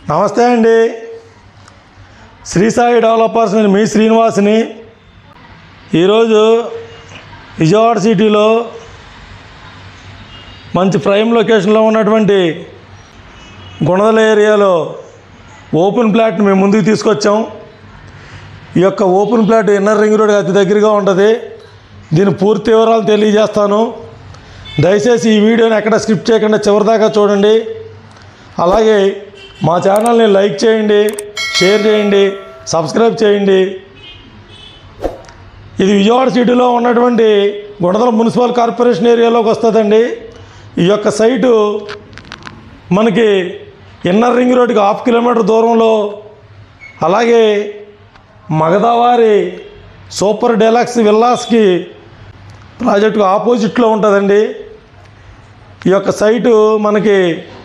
నమస్తే అండి శ్రీ సాయి డెవలపర్స్ నేను మీ శ్రీనివాస్ని ఈరోజు విజయవాడ సిటీలో మంచి ప్రైమ్ లొకేషన్లో ఉన్నటువంటి గుణదల ఏరియాలో ఓపెన్ ప్లాట్ని మేము ముందుకు తీసుకొచ్చాం ఈ యొక్క open plot inner ring road అతి దగ్గరగా ఉంటుంది దీని పూర్తి వివరాలు తెలియజేస్తాను దయచేసి ఈ వీడియోని ఎక్కడ స్కిప్ చేయకుండా చివరిదాకా చూడండి అలాగే మా ఛానల్ని లైక్ చేయండి షేర్ చేయండి సబ్స్క్రైబ్ చేయండి ఇది విజయవాడ సిటీలో ఉన్నటువంటి గుణదల మున్సిపల్ కార్పొరేషన్ ఏరియాలోకి వస్తుందండి ఈ యొక్క సైటు మనకి ఇన్నర్ రింగ్ రోడ్కి హాఫ్ కిలోమీటర్ దూరంలో అలాగే మగదావారి సూపర్ డెలక్స్ విల్లాస్కి ప్రాజెక్టుకు ఆపోజిట్లో ఉంటుందండి ఈ యొక్క సైటు మనకి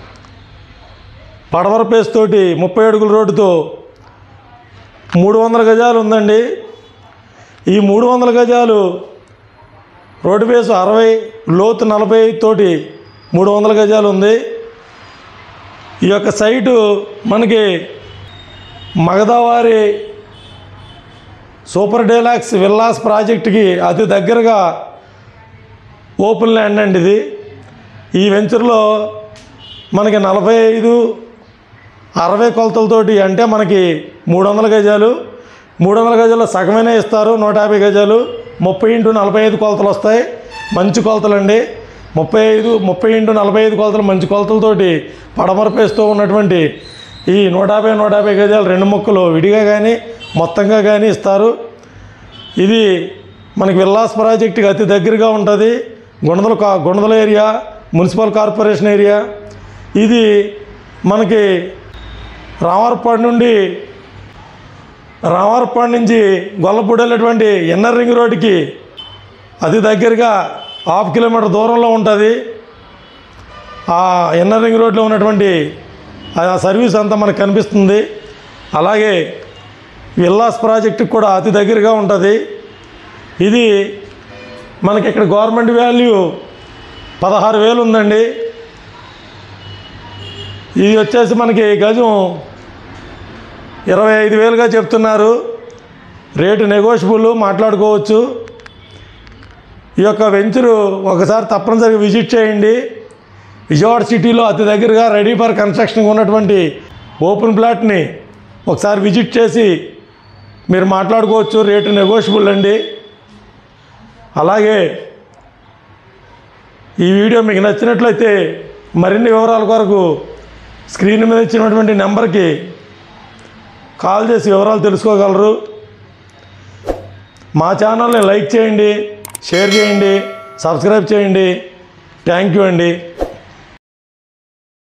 పడవర పేస్ తోటి ముప్పై అడుగుల రోడ్డుతో మూడు వందల గజాలు ఉందండి ఈ మూడు వందల గజాలు రోడ్డు బేస్ అరవై లోతు నలభై తోటి మూడు వందల గజాలు ఉంది ఈ యొక్క సైటు మనకి మగదావారి సూపర్ డేలాక్స్ విల్లాస్ ప్రాజెక్టుకి అతి దగ్గరగా ఓపెన్ ల్యాండ్ అండి ఇది ఈ వెంచర్లో మనకి నలభై ఐదు అరవై కొలతలతోటి అంటే మనకి మూడు వందల గజాలు మూడు వందల గజాల్లో సగమైనా ఇస్తారు నూట యాభై గజాలు ముప్పై ఇంటూ నలభై ఐదు కొలతలు వస్తాయి మంచి కొలతలండి ముప్పై ఐదు ముప్పై ఇంటూ నలభై ఐదు కొలతలు మంచి కొలతలతోటి పడమరపేస్తూ ఉన్నటువంటి ఈ నూట యాభై నూట యాభై గజాలు రెండు ముక్కలు విడిగా కానీ మొత్తంగా కానీ ఇస్తారు ఇది మనకి విల్లాస్ ప్రాజెక్టుకి అతి దగ్గరగా ఉంటుంది గుణదల కా Gunadala area municipal corporation area ఇది మనకి రామవరపాడు నుండి రామవరపాడు నుంచి గొల్లపూడి వెళ్ళేటువంటి ఇన్నర్ రింగ్ రోడ్డుకి అతి దగ్గరగా హాఫ్ కిలోమీటర్ దూరంలో ఉంటుంది ఆ ఇన్నర్ రింగ్ రోడ్లో ఉన్నటువంటి ఆ సర్వీస్ అంతా మనకు కనిపిస్తుంది అలాగే విల్లాస్ ప్రాజెక్టుకి కూడా అతి దగ్గరగా ఉంటుంది ఇది మనకి ఇక్కడ గవర్నమెంట్ వాల్యూ పదహారు వేలు ఉందండి ఇది వచ్చేసి మనకి గజం ఇరవై ఐదు వేలుగా చెప్తున్నారు రేటు నెగోషియబుల్ మాట్లాడుకోవచ్చు ఈ యొక్క వెంచరు ఒకసారి తప్పనిసరిగా విజిట్ చేయండి విజయవాడ సిటీలో అతి దగ్గరగా రెడీ ఫర్ కన్స్ట్రక్షన్ ఉన్నటువంటి ఓపెన్ ప్లాట్ని ఒకసారి విజిట్ చేసి మీరు మాట్లాడుకోవచ్చు రేటు నెగోషియబుల్ అండి అలాగే ఈ వీడియో మీకు నచ్చినట్లయితే మరిన్ని వివరాల కొరకు స్క్రీన్ మీద ఇచ్చినటువంటి నెంబర్కి కాల్ చేసి వివరాలు తెలుసుకోగలరు మా ఛానల్ని లైక్ చేయండి షేర్ చేయండి సబ్స్క్రైబ్ చేయండి థ్యాంక్ యూ అండి